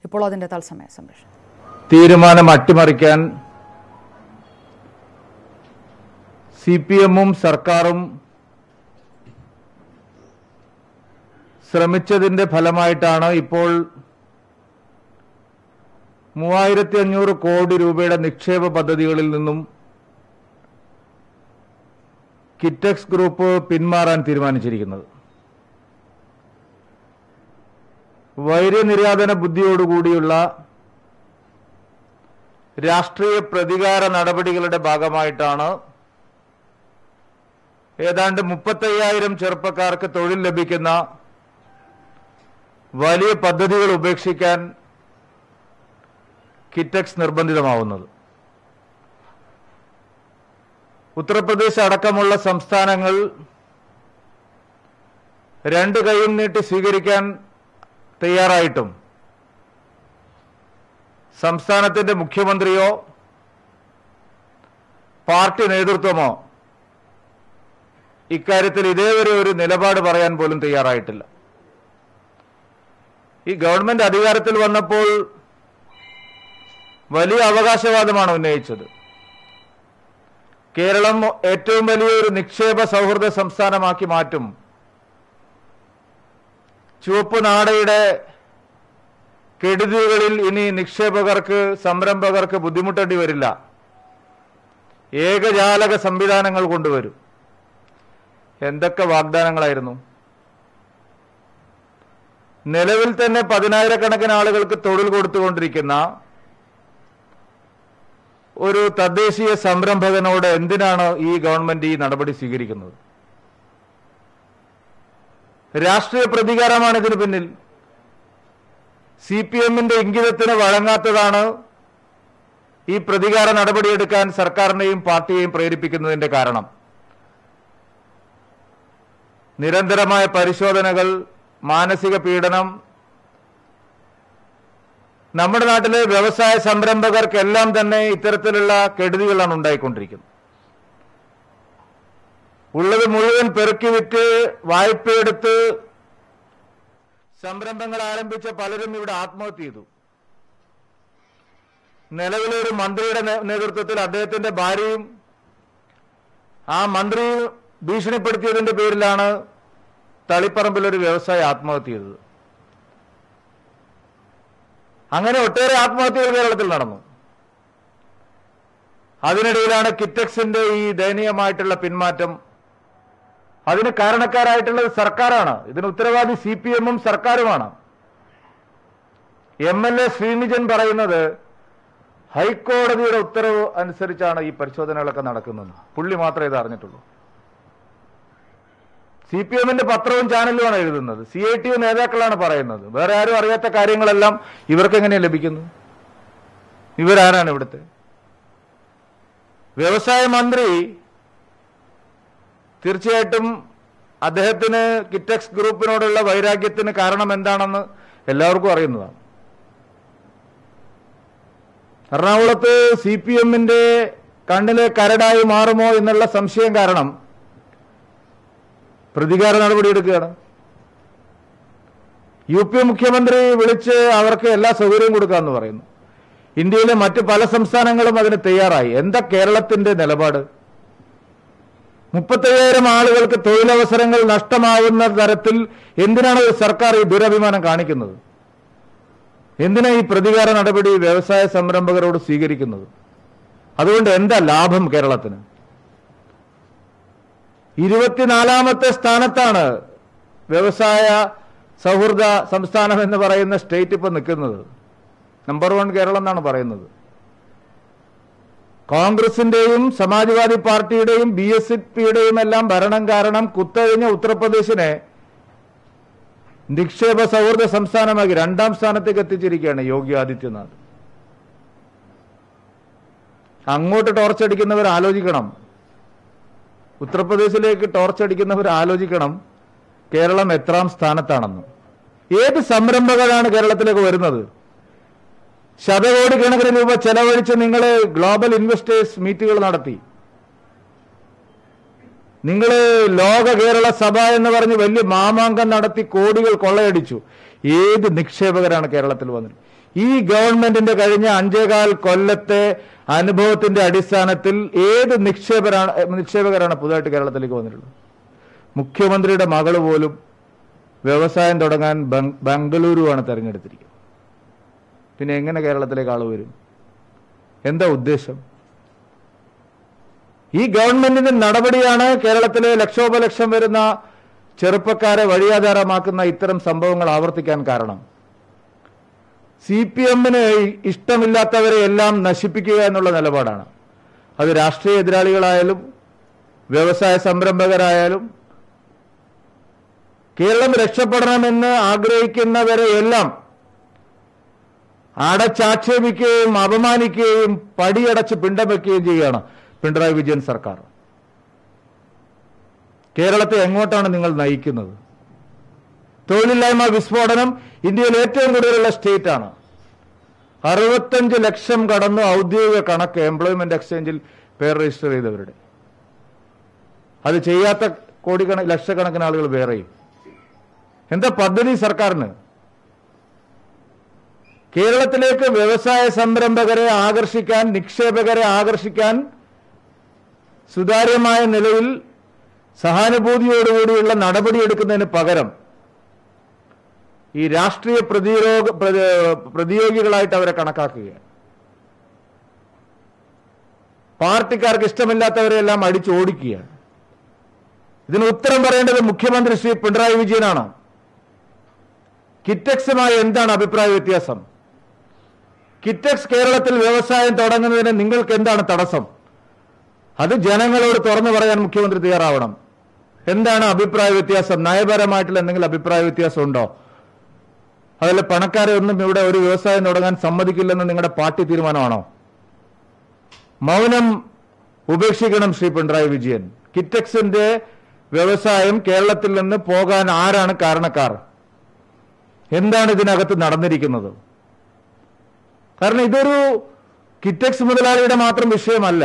ഇപ്പോൾ അതിന്റെ തത്സമയ സംരക്ഷണം തീരുമാനം അട്ടിമറിക്കാൻ സി പി എമ്മും സർക്കാരും ശ്രമിച്ചതിന്റെ ഫലമായിട്ടാണ് ഇപ്പോൾ മൂവായിരത്തി അഞ്ഞൂറ് കോടി രൂപയുടെ നിക്ഷേപ പദ്ധതികളിൽ നിന്നും കിറ്റക്സ് ഗ്രൂപ്പ് പിന്മാറാൻ തീരുമാനിച്ചിരിക്കുന്നത് വൈര്യനിര്യാതന ബുദ്ധിയോടുകൂടിയുള്ള രാഷ്ട്രീയ പ്രതികാര നടപടികളുടെ ഭാഗമായിട്ടാണ് ഏതാണ്ട് മുപ്പത്തയ്യായിരം ചെറുപ്പക്കാർക്ക് തൊഴിൽ ലഭിക്കുന്ന വലിയ പദ്ധതികൾ ഉപേക്ഷിക്കാൻ കിറ്റക്സ് നിർബന്ധിതമാവുന്നത് ഉത്തർപ്രദേശ് അടക്കമുള്ള സംസ്ഥാനങ്ങൾ രണ്ട് കൈയും നീട്ടി സ്വീകരിക്കാൻ തയ്യാറായിട്ടും സംസ്ഥാനത്തിന്റെ മുഖ്യമന്ത്രിയോ പാർട്ടി നേതൃത്വമോ ഇക്കാര്യത്തിൽ ഇതേവരെ ഒരു നിലപാട് പറയാൻ പോലും തയ്യാറായിട്ടില്ല ഈ ഗവൺമെന്റ് അധികാരത്തിൽ വന്നപ്പോൾ വലിയ അവകാശവാദമാണ് ഉന്നയിച്ചത് കേരളം ഏറ്റവും വലിയൊരു നിക്ഷേപ സൗഹൃദ സംസ്ഥാനമാക്കി മാറ്റും ചുവപ്പ് നാടയുടെ കെടുതികളിൽ ഇനി നിക്ഷേപകർക്ക് സംരംഭകർക്ക് ബുദ്ധിമുട്ടേണ്ടി വരില്ല ഏകജാലക സംവിധാനങ്ങൾ കൊണ്ടുവരും എന്തൊക്കെ വാഗ്ദാനങ്ങളായിരുന്നു നിലവിൽ തന്നെ പതിനായിരക്കണക്കിന് ആളുകൾക്ക് തൊഴിൽ കൊടുത്തുകൊണ്ടിരിക്കുന്ന ഒരു തദ്ദേശീയ സംരംഭകനോട് എന്തിനാണ് ഈ ഗവൺമെന്റ് ഈ നടപടി സ്വീകരിക്കുന്നത് രാഷ്ട്രീയ പ്രതികാരമാണ് ഇതിന് പിന്നിൽ സി പി എമ്മിന്റെ ഇംഗിതത്തിന് വഴങ്ങാത്തതാണ് ഈ പ്രതികാര നടപടിയെടുക്കാൻ സർക്കാരിനെയും പാർട്ടിയെയും പ്രേരിപ്പിക്കുന്നതിന്റെ കാരണം നിരന്തരമായ പരിശോധനകൾ മാനസിക പീഡനം നമ്മുടെ നാട്ടിലെ വ്യവസായ സംരംഭകർക്കെല്ലാം തന്നെ ഇത്തരത്തിലുള്ള കെടുതികളാണ് ഉണ്ടായിക്കൊണ്ടിരിക്കുന്നത് ഉള്ളത് മുഴുവൻ പെറുക്കി വിറ്റ് വായ്പയെടുത്ത് സംരംഭങ്ങൾ ആരംഭിച്ച പലരും ഇവിടെ ആത്മഹത്യ ചെയ്തു നിലവിലെ ഒരു മന്ത്രിയുടെ നേ- നേതൃത്വത്തിൽ അദ്ദേഹത്തിന്റെ ഭാര്യയും ആ മന്ത്രി ഭീഷണിപ്പെടുത്തിയതിന്റെ പേരിലാണ് തളിപ്പറമ്പിൽ ഒരു വ്യവസായി ആത്മഹത്യ ചെയ്തത് അങ്ങനെ ഒട്ടേറെ ആത്മഹത്യകൾ കേരളത്തിൽ നടന്നു അതിനിടയിലാണ് കിറ്റക്സിന്റെ ഈ ദയനീയമായിട്ടുള്ള പിന്മാറ്റം അതിന് കാരണക്കാരായിട്ടുള്ളത് സർക്കാരാണ് ഇതിന് ഉത്തരവാദി സി പി എമ്മും സർക്കാരുമാണ് എം എൽ എ ശ്രീനിജൻ പറയുന്നത് ഹൈക്കോടതിയുടെ ഉത്തരവ് അനുസരിച്ചാണ് ഈ പരിശോധനകളൊക്കെ നടക്കുന്നത് പുള്ളി മാത്രമേ ഇത് അറിഞ്ഞിട്ടുള്ളൂ സി പി എമ്മിന്റെ പത്രവും ചാനലുമാണ് എഴുതുന്നത് സി ഐ ടി യു നേതാക്കളാണ് പറയുന്നത് വേറെ ആരും അറിയാത്ത കാര്യങ്ങളെല്ലാം ഇവർക്ക് എങ്ങനെ ലഭിക്കുന്നു ഇവരാരാണ് ഇവിടുത്തെ വ്യവസായ മന്ത്രി തീർച്ചയായിട്ടും അദ്ദേഹത്തിന് കിറ്റക്സ് ഗ്രൂപ്പിനോടുള്ള വൈരാഗ്യത്തിന് കാരണം എന്താണെന്ന് എല്ലാവർക്കും അറിയുന്നതാണ് എറണാകുളത്ത് സി പി എമ്മിന്റെ കണ്ണിലെ കരടായി മാറുമോ എന്നുള്ള സംശയം കാരണം പ്രതികാര നടപടിയെടുക്കുകയാണ് യു പി മുഖ്യമന്ത്രി വിളിച്ച് അവർക്ക് എല്ലാ സൗകര്യവും കൊടുക്കാമെന്ന് പറയുന്നു ഇന്ത്യയിലെ മറ്റ് പല സംസ്ഥാനങ്ങളും അതിന് തയ്യാറായി എന്താ കേരളത്തിന്റെ നിലപാട് മുപ്പത്തയ്യായിരം ആളുകൾക്ക് തൊഴിലവസരങ്ങൾ നഷ്ടമാവുന്ന തരത്തിൽ എന്തിനാണ് ഒരു സർക്കാർ ഈ ദുരഭിമാനം കാണിക്കുന്നത് എന്തിനാ ഈ പ്രതികാര നടപടി വ്യവസായ സംരംഭകരോട് സ്വീകരിക്കുന്നത് അതുകൊണ്ട് എന്താ ലാഭം കേരളത്തിന് ഇരുപത്തിനാലാമത്തെ സ്ഥാനത്താണ് വ്യവസായ സൗഹൃദ സംസ്ഥാനം എന്ന് പറയുന്ന സ്റ്റേറ്റ് ഇപ്പൊ നിൽക്കുന്നത് നമ്പർ വൺ കേരളം എന്നാണ് പറയുന്നത് കോൺഗ്രസിന്റെയും സമാജ്വാദി പാർട്ടിയുടെയും ബി എസ് പിയുടെയും എല്ലാം ഭരണം കാരണം കുത്തഴിഞ്ഞ ഉത്തർപ്രദേശിനെ നിക്ഷേപ സൗഹൃദ സംസ്ഥാനമാക്കി രണ്ടാം സ്ഥാനത്തേക്ക് എത്തിച്ചിരിക്കുകയാണ് യോഗി ആദിത്യനാഥ് അങ്ങോട്ട് ടോർച്ചടിക്കുന്നവർ ആലോചിക്കണം ഉത്തർപ്രദേശിലേക്ക് ടോർച്ചടിക്കുന്നവർ ആലോചിക്കണം കേരളം എത്രാം സ്ഥാനത്താണെന്ന് ഏത് സംരംഭകരാണ് കേരളത്തിലേക്ക് വരുന്നത് ശതകോടിക്കണക്കിന് രൂപ ചെലവഴിച്ച് നിങ്ങൾ ഗ്ലോബൽ ഇൻവെസ്റ്റേഴ്സ് മീറ്റുകൾ നടത്തി നിങ്ങൾ ലോക കേരള സഭ എന്ന് പറഞ്ഞ് വലിയ മാമാങ്കം നടത്തി കോടികൾ കൊള്ളയടിച്ചു ഏത് നിക്ഷേപകരാണ് കേരളത്തിൽ വന്നത് ഈ ഗവൺമെന്റിന്റെ കഴിഞ്ഞ അഞ്ചേകാൽ കൊല്ലത്തെ അനുഭവത്തിന്റെ അടിസ്ഥാനത്തിൽ ഏത് നിക്ഷേപരാണ് നിക്ഷേപകരാണ് പുതുതായിട്ട് കേരളത്തിലേക്ക് വന്നിട്ടുള്ളത് മുഖ്യമന്ത്രിയുടെ മകള് പോലും വ്യവസായം തുടങ്ങാൻ ബംഗ്- ബംഗളൂരുവാണ് തെരഞ്ഞെടുത്തിരിക്കുന്നത് പിന്നെ എങ്ങനെ കേരളത്തിലേക്ക് ആള് വരും എന്താ ഉദ്ദേശം ഈ ഗവൺമെന്റിന്റെ നടപടിയാണ് കേരളത്തിലെ ലക്ഷോപലക്ഷം വരുന്ന ചെറുപ്പക്കാരെ വഴിയാധാരമാക്കുന്ന ഇത്തരം സംഭവങ്ങൾ ആവർത്തിക്കാൻ കാരണം സി പി എമ്മിന് ഇഷ്ടമില്ലാത്തവരെ എല്ലാം നശിപ്പിക്കുക എന്നുള്ള നിലപാടാണ് അത് രാഷ്ട്രീയ എതിരാളികളായാലും വ്യവസായ സംരംഭകരായാലും കേരളം രക്ഷപ്പെടണമെന്ന് ആഗ്രഹിക്കുന്നവരെ എല്ലാം അടച്ചാക്ഷേപിക്കുകയും അപമാനിക്കുകയും പടിയടച്ച് പിണ്ടം വെക്കുകയും ചെയ്യുകയാണ് പിണറായി വിജയൻ സർക്കാർ കേരളത്തെ എങ്ങോട്ടാണ് നിങ്ങൾ നയിക്കുന്നത് തൊഴിലില്ലായ്മ വിസ്ഫോടനം ഇന്ത്യയിൽ ഏറ്റവും കൂടുതലുള്ള സ്റ്റേറ്റ് ആണ് അറുപത്തഞ്ച് ലക്ഷം കടന്നു ഔദ്യോഗിക കണക്ക് എംപ്ലോയ്മെന്റ് എക്സ്ചേഞ്ചിൽ പേർ രജിസ്റ്റർ ചെയ്തവരുടെ അത് ചെയ്യാത്ത കോടിക്കണ ലക്ഷക്കണക്കിന് ആളുകൾ വേറെയും എന്താ പദ്ധതി സർക്കാരിന് കേരളത്തിലേക്ക് വ്യവസായ സംരംഭകരെ ആകർഷിക്കാൻ നിക്ഷേപകരെ ആകർഷിക്കാൻ സുതാര്യമായ നിലയിൽ സഹാനുഭൂതിയോടുകൂടിയുള്ള നടപടിയെടുക്കുന്നതിന് പകരം ഈ രാഷ്ട്രീയ പ്രതിരോധ പ്രതി- പ്രതിയോഗികളായിട്ട് അവരെ കണക്കാക്കുകയാണ് പാർട്ടിക്കാർക്ക് ഇഷ്ടമില്ലാത്തവരെല്ലാം അടിച്ചോടിക്കുകയാണ് ഇതിന് ഉത്തരം പറയേണ്ടത് മുഖ്യമന്ത്രി ശ്രീ പിണറായി വിജയനാണ് കിറ്റക്സുമായി എന്താണ് അഭിപ്രായ വ്യത്യാസം കിറ്റക്സ് കേരളത്തിൽ വ്യവസായം തുടങ്ങുന്നതിന് നിങ്ങൾക്ക് എന്താണ് തടസ്സം അത് ജനങ്ങളോട് തുറന്നു പറയാൻ മുഖ്യമന്ത്രി തയ്യാറാവണം എന്താണ് അഭിപ്രായ വ്യത്യാസം നയപരമായിട്ടുള്ള എന്തെങ്കിലും അഭിപ്രായ വ്യത്യാസം ഉണ്ടോ അതല്ല പണക്കാരെ ഒന്നും ഇവിടെ ഒരു വ്യവസായം തുടങ്ങാൻ സമ്മതിക്കില്ലെന്ന് നിങ്ങളുടെ പാർട്ടി തീരുമാനമാണോ മൗനം ഉപേക്ഷിക്കണം ശ്രീ പിണറായി വിജയൻ കിറ്റക്സിന്റെ വ്യവസായം കേരളത്തിൽ നിന്ന് പോകാൻ ആരാണ് കാരണക്കാർ എന്താണ് ഇതിനകത്ത് നടന്നിരിക്കുന്നത് കാരണം ഇതൊരു കിറ്റക്സ് മുതലാളിയുടെ മാത്രം വിഷയമല്ല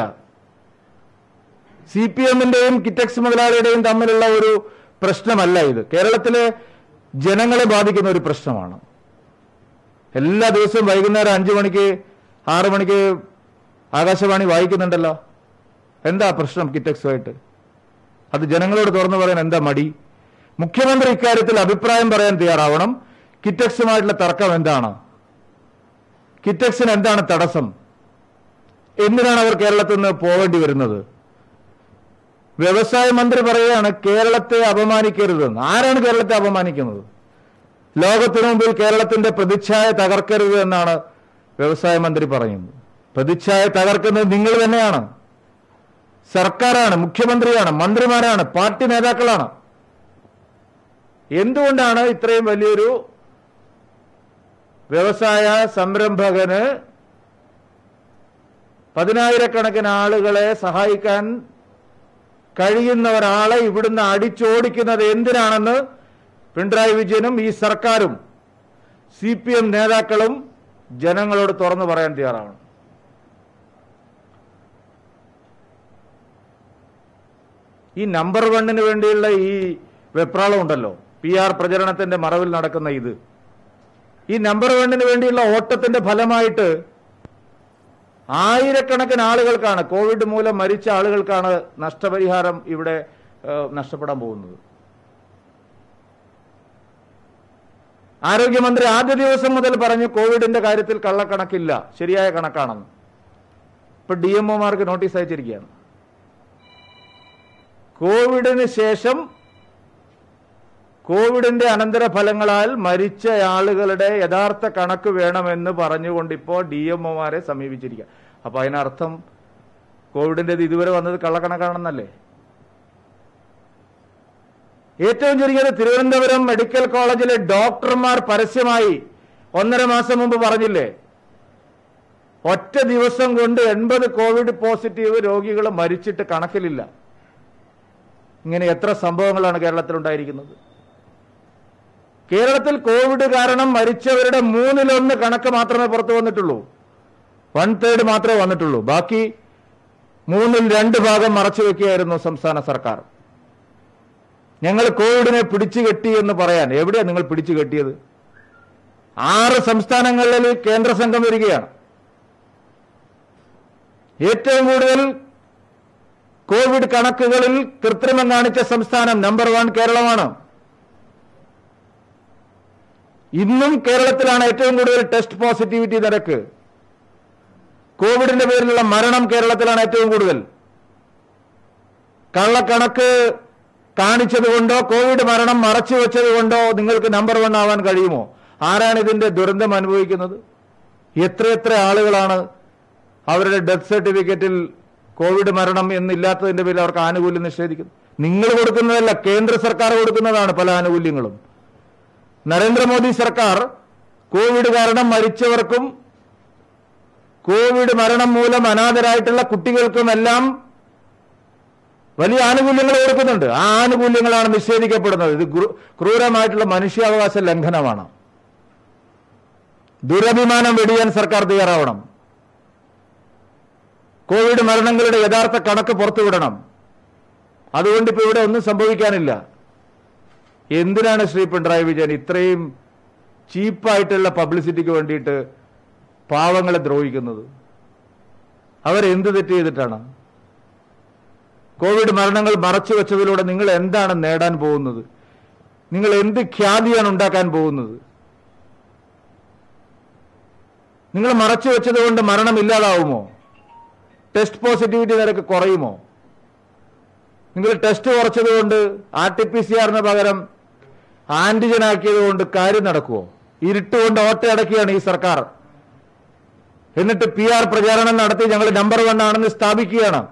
സി പി എമ്മിന്റെയും കിറ്റക്സ് മുതലാളിയുടെയും തമ്മിലുള്ള ഒരു പ്രശ്നമല്ല ഇത് കേരളത്തിലെ ജനങ്ങളെ ബാധിക്കുന്ന ഒരു പ്രശ്നമാണ് എല്ലാ ദിവസവും വൈകുന്നേരം അഞ്ചു മണിക്ക് ആറു മണിക്ക് ആകാശവാണി വായിക്കുന്നുണ്ടല്ലോ എന്താ പ്രശ്നം കിറ്റക്സുമായിട്ട് അത് ജനങ്ങളോട് തുറന്നു പറയാൻ എന്താ മടി മുഖ്യമന്ത്രി ഇക്കാര്യത്തിൽ അഭിപ്രായം പറയാൻ തയ്യാറാവണം കിറ്റക്സുമായിട്ടുള്ള തർക്കം എന്താണ് കിറ്റക്സിന് എന്താണ് തടസ്സം എന്തിനാണ് അവർ കേരളത്തിൽ നിന്ന് പോവേണ്ടി വരുന്നത് വ്യവസായ മന്ത്രി പറയുകയാണ് കേരളത്തെ അപമാനിക്കരുതെന്ന് ആരാണ് കേരളത്തെ അപമാനിക്കുന്നത് ലോകത്തിനു മുമ്പിൽ കേരളത്തിന്റെ പ്രതിച്ഛായ തകർക്കരുത് എന്നാണ് വ്യവസായ മന്ത്രി പറയുന്നത് പ്രതിച്ഛായ തകർക്കുന്നത് നിങ്ങൾ തന്നെയാണ് സർക്കാരാണ് മുഖ്യമന്ത്രിയാണ് മന്ത്രിമാരാണ് പാർട്ടി നേതാക്കളാണ് എന്തുകൊണ്ടാണ് ഇത്രയും വലിയൊരു വ്യവസായ സംരംഭകന് പതിനായിരക്കണക്കിന് ആളുകളെ സഹായിക്കാൻ കഴിയുന്ന ഒരാളെ ഇവിടുന്ന് അടിച്ചോടിക്കുന്നത് എന്തിനാണെന്ന് പിണറായി വിജയനും ഈ സർക്കാരും സി പി എം നേതാക്കളും ജനങ്ങളോട് തുറന്നു പറയാൻ തയ്യാറാവണം ഈ നമ്പർ വണ്ണിന് വേണ്ടിയുള്ള ഈ വെപ്രാളം ഉണ്ടല്ലോ പി ആർ പ്രചരണത്തിന്റെ മറവിൽ നടക്കുന്ന ഇത് ഈ നമ്പർ വണ്ണിന് വേണ്ടിയുള്ള ഓട്ടത്തിന്റെ ഫലമായിട്ട് ആയിരക്കണക്കിന് ആളുകൾക്കാണ് കോവിഡ് മൂലം മരിച്ച ആളുകൾക്കാണ് നഷ്ടപരിഹാരം ഇവിടെ ഏഹ്, നഷ്ടപ്പെടാൻ പോകുന്നത് ആരോഗ്യമന്ത്രി ആദ്യ ദിവസം മുതൽ പറഞ്ഞു കോവിഡിന്റെ കാര്യത്തിൽ കള്ളക്കണക്കില്ല ശരിയായ കണക്കാണെന്ന് ഇപ്പൊ ഡി എം ഒമാർക്ക് നോട്ടീസ് അയച്ചിരിക്കുകയാണ് കോവിഡിന് ശേഷം കോവിഡിന്റെ അനന്തരഫലങ്ങളാൽ മരിച്ച ആളുകളുടെ യഥാർത്ഥ കണക്ക് വേണമെന്ന് പറഞ്ഞുകൊണ്ട് ഇപ്പോൾ ഡി എം ഒമാരെ സമീപിച്ചിരിക്കുക അപ്പൊ അതിനർത്ഥം കോവിഡിന്റെ ഇതുവരെ വന്നത് കള്ളക്കണക്കാണെന്നല്ലേ ഏറ്റവും ചുരുങ്ങിയത് തിരുവനന്തപുരം മെഡിക്കൽ കോളേജിലെ ഡോക്ടർമാർ പരസ്യമായി ഒന്നര മാസം മുമ്പ് പറഞ്ഞില്ലേ ഒറ്റ ദിവസം കൊണ്ട് എൺപത് കോവിഡ് പോസിറ്റീവ് രോഗികൾ മരിച്ചിട്ട് കണക്കിലില്ല ഇങ്ങനെ എത്ര സംഭവങ്ങളാണ് കേരളത്തിൽ ഉണ്ടായിരിക്കുന്നത് കേരളത്തിൽ കോവിഡ് കാരണം മരിച്ചവരുടെ മൂന്നിലൊന്ന് കണക്ക് മാത്രമേ പുറത്തു വന്നിട്ടുള്ളൂ വൺ തേർഡ് മാത്രമേ വന്നിട്ടുള്ളൂ ബാക്കി മൂന്നിൽ രണ്ട് ഭാഗം മറച്ചു വെക്കുകയായിരുന്നു സംസ്ഥാന സർക്കാർ ഞങ്ങൾ കോവിഡിനെ പിടിച്ചു കെട്ടി എന്ന് പറയാൻ എവിടെയാ നിങ്ങൾ പിടിച്ചു കെട്ടിയത് ആറ് സംസ്ഥാനങ്ങളിൽ കേന്ദ്ര സംഘം വരികയാണ് ഏറ്റവും കൂടുതൽ കോവിഡ് കണക്കുകളിൽ കൃത്രിമം കാണിച്ച സംസ്ഥാനം നമ്പർ വൺ കേരളമാണ് ഇന്നും കേരളത്തിലാണ് ഏറ്റവും കൂടുതൽ ടെസ്റ്റ് പോസിറ്റിവിറ്റി നിരക്ക് കോവിഡിന്റെ പേരിലുള്ള മരണം കേരളത്തിലാണ് ഏറ്റവും കൂടുതൽ കള്ളക്കണക്ക് കാണിച്ചതുകൊണ്ടോ കോവിഡ് മരണം മറച്ചു വെച്ചത് കൊണ്ടോ നിങ്ങൾക്ക് നമ്പർ വൺ ആവാൻ കഴിയുമോ ആരാണ് ഇതിന്റെ ദുരന്തം അനുഭവിക്കുന്നത് എത്രയെത്ര ആളുകളാണ് അവരുടെ ഡെത്ത് സർട്ടിഫിക്കറ്റിൽ കോവിഡ് മരണം എന്നില്ലാത്തതിന്റെ പേരിൽ അവർക്ക് ആനുകൂല്യം നിഷേധിക്കുന്നത് നിങ്ങൾ കൊടുക്കുന്നതല്ല കേന്ദ്ര സർക്കാർ കൊടുക്കുന്നതാണ് പല ആനുകൂല്യങ്ങളും നരേന്ദ്രമോദി സർക്കാർ കോവിഡ് കാരണം മരിച്ചവർക്കും കോവിഡ് മരണം മൂലം അനാഥരായിട്ടുള്ള കുട്ടികൾക്കുമെല്ലാം വലിയ ആനുകൂല്യങ്ങൾ കൊടുക്കുന്നുണ്ട് ആ ആനുകൂല്യങ്ങളാണ് നിഷേധിക്കപ്പെടുന്നത് ഇത് ക്രൂ- ക്രൂരമായിട്ടുള്ള മനുഷ്യാവകാശ ലംഘനമാണ് ദുരഭിമാനം വെടിയാൻ സർക്കാർ തയ്യാറാവണം കോവിഡ് മരണങ്ങളുടെ യഥാർത്ഥ കണക്ക് പുറത്തുവിടണം അതുകൊണ്ട് ഇപ്പൊ ഇവിടെ ഒന്നും സംഭവിക്കാനില്ല എന്തിനാണ് ശ്രീ പിണറായി വിജയൻ ഇത്രയും ചീപ്പായിട്ടുള്ള പബ്ലിസിറ്റിക്ക് വേണ്ടിയിട്ട് പാവങ്ങളെ ദ്രോഹിക്കുന്നത് അവരെന്ത് തെറ്റ് ചെയ്തിട്ടാണ് കോവിഡ് മരണങ്ങൾ മറച്ചു വെച്ചതിലൂടെ നിങ്ങൾ എന്താണ് നേടാൻ പോകുന്നത് നിങ്ങൾ എന്ത് ഖ്യാതിയാണ് ഉണ്ടാക്കാൻ പോകുന്നത് നിങ്ങൾ മറച്ചു വെച്ചത് കൊണ്ട് മരണം ഇല്ലാതാവുമോ ടെസ്റ്റ് പോസിറ്റിവിറ്റി നിരക്ക് കുറയുമോ നിങ്ങൾ ടെസ്റ്റ് കുറച്ചത് കൊണ്ട് ആർ ടി പി സി ആറിന് പകരം ആന്റിജൻ ആക്കിയത് കൊണ്ട് കാര്യം നടക്കുമോ ഇരുട്ടുകൊണ്ട് ഓട്ടയടക്കുകയാണ് ഈ സർക്കാർ എന്നിട്ട് പി ആർ പ്രചാരണം നടത്തി ഞങ്ങൾ നമ്പർ വൺ ആണെന്ന് സ്ഥാപിക്കുകയാണ്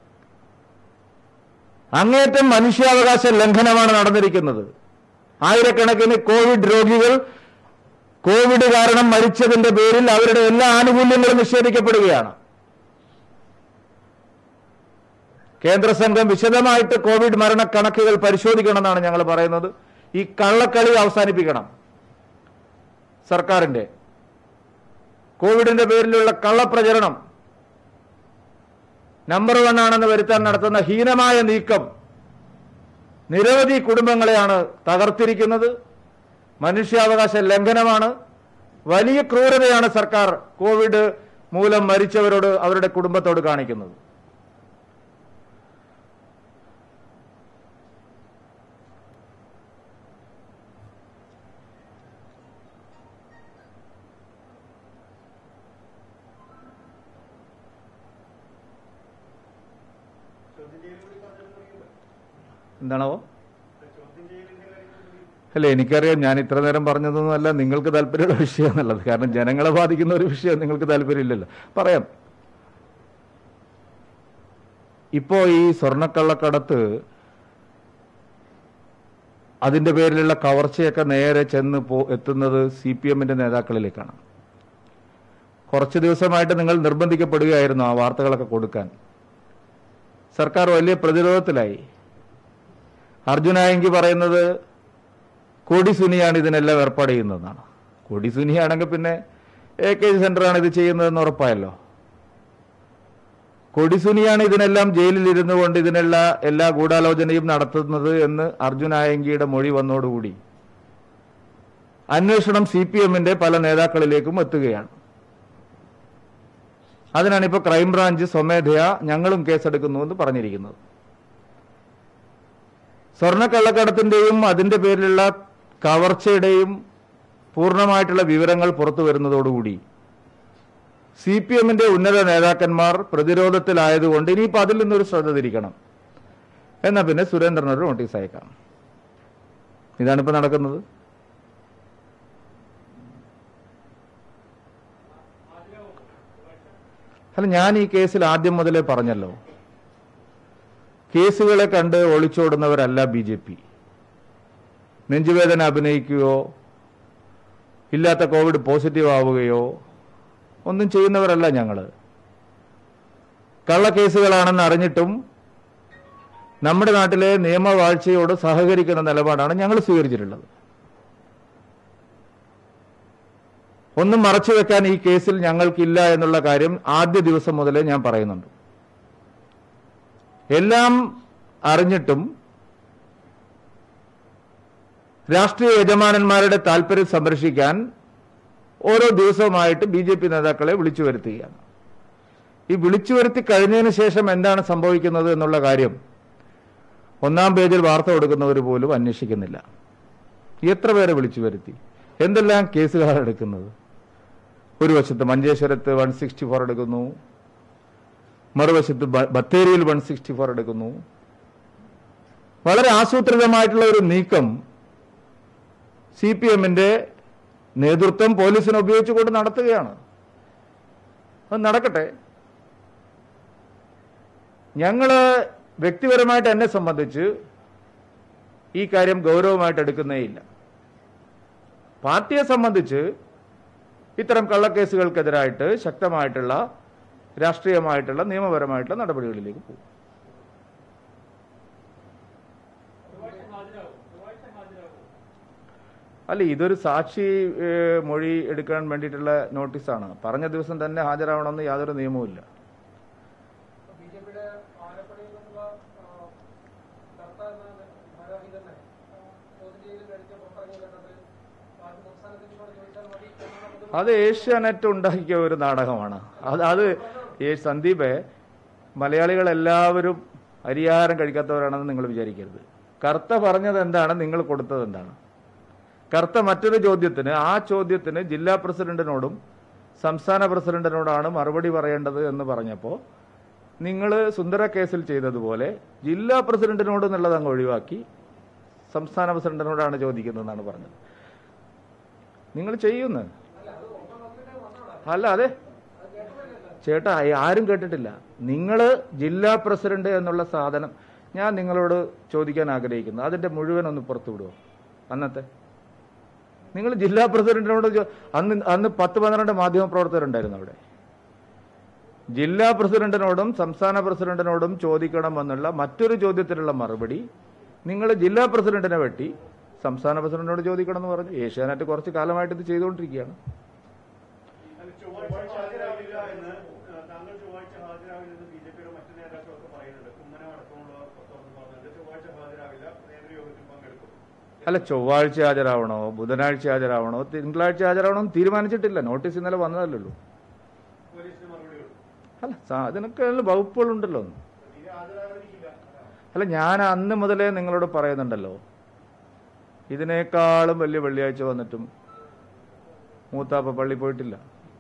അങ്ങേറ്റം മനുഷ്യാവകാശ ലംഘനമാണ് നടന്നിരിക്കുന്നത് ആയിരക്കണക്കിന് കോവിഡ് രോഗികൾ കോവിഡ് കാരണം മരിച്ചതിന്റെ പേരിൽ അവരുടെ എല്ലാ ആനുകൂല്യങ്ങളും നിഷേധിക്കപ്പെടുകയാണ് കേന്ദ്ര സംഘം വിശദമായിട്ട് കോവിഡ് മരണക്കണക്കുകൾ പരിശോധിക്കണമെന്നാണ് ഞങ്ങൾ പറയുന്നത് ഈ കള്ളക്കളി അവസാനിപ്പിക്കണം സർക്കാരിന്റെ കോവിഡിന്റെ പേരിലുള്ള കള്ളപ്രചരണം നമ്പർ വൺ ആണെന്ന് വരുത്താൻ നടത്തുന്ന ഹീനമായ നീക്കം നിരവധി കുടുംബങ്ങളെയാണ് തകർത്തിരിക്കുന്നത് മനുഷ്യാവകാശ ലംഘനമാണ് വലിയ ക്രൂരതയാണ് സർക്കാർ കോവിഡ് മൂലം മരിച്ചവരോട് അവരുടെ കുടുംബത്തോട് കാണിക്കുന്നത് എന്താണോ അല്ല എനിക്കറിയാം ഞാൻ ഇത്ര നേരം പറഞ്ഞതൊന്നുമല്ല നിങ്ങൾക്ക് താല്പര്യമുള്ള വിഷയം എന്നുള്ളത് കാരണം ജനങ്ങളെ ബാധിക്കുന്ന ഒരു വിഷയം നിങ്ങൾക്ക് താല്പര്യമില്ലല്ലോ പറയാം ഇപ്പോ ഈ സ്വർണ്ണക്കള്ളക്കടത്ത് അതിന്റെ പേരിലുള്ള കവർച്ചയൊക്കെ നേരെ ചെന്ന് പോ എത്തുന്നത് സി പി എമ്മിന്റെ നേതാക്കളിലേക്കാണ് കുറച്ച് ദിവസമായിട്ട് നിങ്ങൾ നിർബന്ധിക്കപ്പെടുകയായിരുന്നു ആ വാർത്തകളൊക്കെ കൊടുക്കാൻ സർക്കാർ വലിയ പ്രതിരോധത്തിലായി അർജുനായെങ്കിൽ പറയുന്നത് കൊടി സുനിയാണ് ഇതിനെല്ലാം ഏർപ്പാട് ചെയ്യുന്നതെന്നാണ് കൊടി സുനിയാണെങ്കിൽ പിന്നെ എ കെ ജി സെന്ററാണ് ഇത് ചെയ്യുന്നതെന്ന് ഉറപ്പായല്ലോ കൊടി സുനിയാണ് ഇതിനെല്ലാം ജയിലിൽ ഇരുന്നു കൊണ്ട് ഇതിനുള്ള എല്ലാ ഗൂഢാലോചനയും നടത്തുന്നത് എന്ന് അർജുനായങ്കിയുടെ മൊഴി വന്നോടുകൂടി അന്വേഷണം സി പി എമ്മിന്റെ പല നേതാക്കളിലേക്കും എത്തുകയാണ് അതിനാണ് ഇപ്പോൾ ക്രൈംബ്രാഞ്ച് സ്വമേധയാ ഞങ്ങളും കേസെടുക്കുന്നു എന്ന് പറഞ്ഞിരിക്കുന്നത് സ്വർണ്ണക്കള്ളക്കടത്തിന്റെയും അതിന്റെ പേരിലുള്ള കവർച്ചയുടെയും പൂർണ്ണമായിട്ടുള്ള വിവരങ്ങൾ പുറത്തു വരുന്നതോടുകൂടി സി പി എമ്മിന്റെ ഉന്നത നേതാക്കന്മാർ പ്രതിരോധത്തിലായതുകൊണ്ട് ഇനിയിപ്പോൾ അതിൽ നിന്നൊരു ശ്രദ്ധ തിരിക്കണം എന്നാ പിന്നെ സുരേന്ദ്രനൊരു നോട്ടീസ് അയക്കാം ഇതാണിപ്പോൾ നടക്കുന്നത് അല്ല ഞാൻ ഈ കേസിൽ ആദ്യം മുതലേ പറഞ്ഞല്ലോ കേസുകളെ കണ്ട് ഒളിച്ചോടുന്നവരല്ല ബി ജെ പി നെഞ്ചുവേദന അഭിനയിക്കുകയോ ഇല്ലാത്ത കോവിഡ് പോസിറ്റീവ് ആവുകയോ ഒന്നും ചെയ്യുന്നവരല്ല ഞങ്ങൾ കള്ളക്കേസുകളാണെന്ന് അറിഞ്ഞിട്ടും നമ്മുടെ നാട്ടിലെ നിയമവാഴ്ചയോട് സഹകരിക്കുന്ന നിലപാടാണ് ഞങ്ങൾ സ്വീകരിച്ചിട്ടുള്ളത് ഒന്നും മറച്ചു വെക്കാൻ ഈ കേസിൽ ഞങ്ങൾക്കില്ല എന്നുള്ള കാര്യം ആദ്യ ദിവസം മുതലേ ഞാൻ പറയുന്നുണ്ട് എല്ലാം അറിഞ്ഞിട്ടും രാഷ്ട്രീയ യജമാനന്മാരുടെ താല്പര്യം സംരക്ഷിക്കാൻ ഓരോ ദിവസവുമായിട്ട് ബി ജെ പി നേതാക്കളെ വിളിച്ചു വരുത്തുകയാണ് ഈ വിളിച്ചു വരുത്തി കഴിഞ്ഞതിന് ശേഷം എന്താണ് സംഭവിക്കുന്നത് എന്നുള്ള കാര്യം ഒന്നാം പേജിൽ വാർത്ത കൊടുക്കുന്നവർ പോലും അന്വേഷിക്കുന്നില്ല എത്ര പേരെ വിളിച്ചു വരുത്തി എന്തെല്ലാം കേസുകളാണ് എടുക്കുന്നത് ഒരു വശത്ത് മഞ്ചേശ്വരത്ത് വൺ സിക്സ്റ്റി ഫോർ എടുക്കുന്നു മറുവശത്ത് ബ- ബത്തേരിയിൽ വൺ സിക്സ്റ്റി ഫോർ എടുക്കുന്നു വളരെ ആസൂത്രിതമായിട്ടുള്ള ഒരു നീക്കം സി പി എമ്മിന്റെ നേതൃത്വം പോലീസിനെ ഉപയോഗിച്ചുകൊണ്ട് നടത്തുകയാണ് അത് നടക്കട്ടെ ഞങ്ങള് വ്യക്തിപരമായിട്ട് എന്നെ സംബന്ധിച്ച് ഈ കാര്യം ഗൗരവമായിട്ട് എടുക്കുന്നേയില്ല പാർട്ടിയെ സംബന്ധിച്ച് ഇത്തരം കള്ളക്കേസുകൾക്കെതിരായിട്ട് ശക്തമായിട്ടുള്ള രാഷ്ട്രീയമായിട്ടുള്ള നിയമപരമായിട്ടുള്ള നടപടികളിലേക്ക് പോകും അല്ല ഇതൊരു സാക്ഷി ഏഹ്, മൊഴി എടുക്കാൻ വേണ്ടിയിട്ടുള്ള നോട്ടീസാണ് പറഞ്ഞ ദിവസം തന്നെ ഹാജരാവണമെന്ന് യാതൊരു നിയമവുമില്ല ബി ജെ പിയുടെ ആലപ്പുഴയിൽ നിന്നുള്ള ആ, കർത്ത എന്ന ഭാരവാഹി തന്നെ ആ, ചോദ്യം ചെയ്യൽ കഴിഞ്ഞ് പുറത്തിറങ്ങി വരുന്നത് പാർട്ടി സംസ്ഥാന അധ്യക്ഷനോട് ചോദിച്ചാൽ മതി എന്നാണ് പൊതുവെ അത് ഏഷ്യാനെറ്റ് ഉണ്ടാക്കിയ ഒരു നാടകമാണ് അത് അത് ഈ സന്ദീപ് മലയാളികൾ എല്ലാവരും അരിയാഹാരം കഴിക്കാത്തവരാണെന്ന് നിങ്ങൾ വിചാരിക്കരുത് കർത്ത പറഞ്ഞത് എന്താണ് നിങ്ങൾ കൊടുത്തത് എന്താണ് കർത്ത മറ്റൊരു ചോദ്യത്തിന് ആ ചോദ്യത്തിന് ജില്ലാ പ്രസിഡന്റിനോടും സംസ്ഥാന പ്രസിഡന്റിനോടാണ് മറുപടി പറയേണ്ടത് എന്ന് പറഞ്ഞപ്പോൾ നിങ്ങൾ സുന്ദര കേസിൽ ചെയ്തതുപോലെ ജില്ലാ പ്രസിഡന്റിനോട് എന്നുള്ളത് അങ്ങ് ഒഴിവാക്കി സംസ്ഥാന പ്രസിഡന്റിനോടാണ് ചോദിക്കുന്നതെന്നാണ് പറഞ്ഞത് നിങ്ങൾ ചെയ്യുന്നു അല്ല അതെ ചേട്ടാ ആരും കേട്ടിട്ടില്ല നിങ്ങൾ ജില്ലാ പ്രസിഡന്റ് എന്നുള്ള സാധനം ഞാൻ നിങ്ങളോട് ചോദിക്കാൻ ആഗ്രഹിക്കുന്നു അതിന്റെ മുഴുവൻ ഒന്ന് പുറത്തു വിടുമോ അന്നത്തെ നിങ്ങൾ ജില്ലാ പ്രസിഡന്റിനോട് ചോ- അന്ന് അന്ന് പത്ത് പന്ത്രണ്ട് മാധ്യമ പ്രവർത്തകരുണ്ടായിരുന്നു അവിടെ ജില്ലാ പ്രസിഡന്റിനോടും സംസ്ഥാന പ്രസിഡന്റിനോടും ചോദിക്കണമെന്നുള്ള മറ്റൊരു ചോദ്യത്തിനുള്ള മറുപടി നിങ്ങൾ ജില്ലാ പ്രസിഡന്റിനെ വെട്ടി സംസ്ഥാന പ്രസിഡന്റിനോട് ചോദിക്കണം എന്ന് പറഞ്ഞു ഏഷ്യാനെറ്റ് കുറച്ച് കാലമായിട്ട് ഇത് ചെയ്തുകൊണ്ടിരിക്കുകയാണ് അല്ല, ചൊവ്വാഴ്ച ഹാജരാവില്ല എന്ന് ആ, താങ്കൾ ചൊവ്വാഴ്ച ഹാജരാവില്ലെന്ന് ബി ജെ പിയുടെ മറ്റു നേതാക്കളൊക്കെ പറയുന്നുണ്ട് കുമ്മനം അടക്കമുള്ളവർ തുറന്ന് പറഞ്ഞിട്ട് ചൊവ്വാഴ്ച ഹാജരാവില്ല നേതൃയോഗത്തിൽ പങ്കെടുക്കും അല്ല ചൊവ്വാഴ്ച ഹാജരാവണോ ബുധനാഴ്ച ഹാജരാവണോ തിങ്കളാഴ്ച ഹാജരാവണോ എന്ന് തീരുമാനിച്ചിട്ടില്ല നോട്ടീസ് ഇന്നലെ വന്നതല്ലേ ഉള്ളൂ പോലീസിന് മറുപടി കൊടുക്കും അല്ല സാ- അതിനൊക്കെ നല്ല വകുപ്പുകളുണ്ടല്ലോ തീരെ ഹാജരാകാതിരിക്കില്ല അല്ല ഞാൻ അന്ന് മുതലേ നിങ്ങളോട് പറയുന്നുണ്ടല്ലോ ഇതിനേക്കാളും വലിയ വെള്ളിയാഴ്ച വന്നിട്ടും മൂത്താപ്പ പള്ളി പോയിട്ടില്ല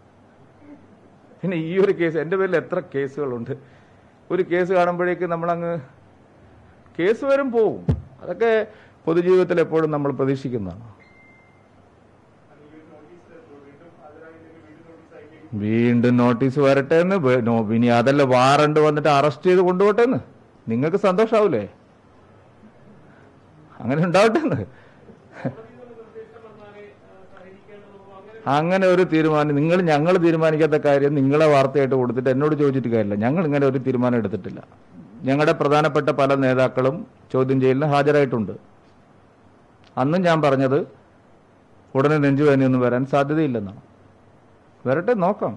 പിന്നെ ഈ ഒരു കേസ് എൻ്റെ പേരിൽ എത്ര കേസുകളുണ്ട് ഒരു കേസ് കാണുമ്പോഴേക്ക് നമ്മളങ്ങ് കേസ് വരും പോവും അതൊക്കെ പൊതുജീവിതത്തിൽ എപ്പോഴും നമ്മൾ പ്രതീക്ഷിക്കുന്നതാണ് വീണ്ടും നോട്ടീസ് വരട്ടെ എന്ന് വേ- നോ- ഇനി അതല്ല വാറണ്ട് വന്നിട്ട് അറസ്റ്റ് ചെയ്ത് കൊണ്ടുപോട്ടെ എന്ന് നിങ്ങൾക്ക് സന്തോഷാവൂലേ അങ്ങനെ ഉണ്ടാവട്ടെ എന്ന് അങ്ങനെ ഒരു തീരുമാനം നിങ്ങൾ ഞങ്ങൾ തീരുമാനിക്കാത്ത കാര്യം നിങ്ങളെ വാർത്തയായിട്ട് കൊടുത്തിട്ട് എന്നോട് ചോദിച്ചിട്ട് കാര്യമില്ല ഞങ്ങൾ ഇങ്ങനെ ഒരു തീരുമാനം എടുത്തിട്ടില്ല ഞങ്ങളുടെ പ്രധാനപ്പെട്ട പല നേതാക്കളും ചോദ്യം ചെയ്യലിന് ഹാജരായിട്ടുണ്ട് അന്നും ഞാൻ പറഞ്ഞത് ഉടനെ നെഞ്ചുവേദനയൊന്നും വരാൻ സാധ്യതയില്ലെന്നാണ് വരട്ടെ നോക്കാം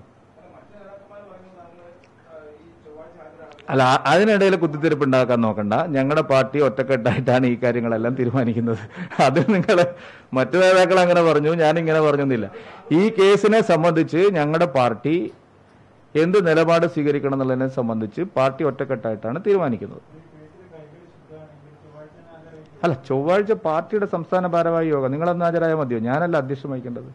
അല്ല ആ- അതിനിടയിൽ കുത്തിത്തിരിപ്പ് ഉണ്ടാക്കാൻ നോക്കണ്ട ഞങ്ങളുടെ പാർട്ടി ഒറ്റക്കെട്ടായിട്ടാണ് ഈ കാര്യങ്ങളെല്ലാം തീരുമാനിക്കുന്നത് അത് നിങ്ങൾ മറ്റു നേതാക്കൾ അങ്ങനെ പറഞ്ഞു ഞാൻ ഇങ്ങനെ പറഞ്ഞൊന്നുമില്ല ഈ കേസിനെ സംബന്ധിച്ച് ഞങ്ങളുടെ പാർട്ടി എന്ത് നിലപാട് സ്വീകരിക്കണം എന്നുള്ളതിനെ സംബന്ധിച്ച് പാർട്ടി ഒറ്റക്കെട്ടായിട്ടാണ് തീരുമാനിക്കുന്നത് അല്ല ചൊവ്വാഴ്ച പാർട്ടിയുടെ സംസ്ഥാന ഭാരവാഹി യോഗം നിങ്ങളന്ന് ഹാജരായാൽ മതിയോ ഞാനല്ല അധ്യക്ഷം വഹിക്കേണ്ടത്